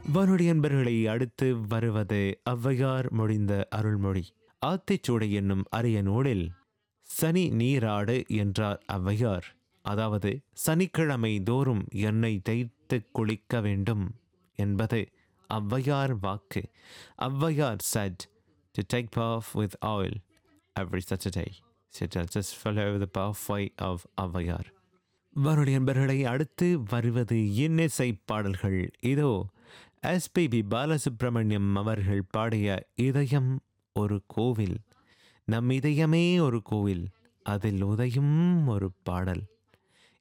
வானொலி அன்பர்களை அடுத்து வருவது ஔவையார் மொழிந்த அருள்மொழி ஆத்திச்சூடை என்னும் அரிய நூலில் சனி நீராடு என்றார் ஔவையார் அதாவது சனிக்கிழமை தோறும் எண்ணெய் தேய்த்து குளிக்க வேண்டும் என்பது ஔவையார் வாக்கு Avvaiyar said to take bath with oil every Saturday. So just follow the pathway of Avvaiyar வானொலி என்பர்களை அடுத்து வருவது இன்னிசை பாடல்கள் இதோ எஸ்பிபி பாலசுப்ரமணியம் அவர்கள் பாடிய இதயம் ஒரு கோவில் நம் இதயமே ஒரு கோவில் அதில் உதயும் ஒரு பாடல்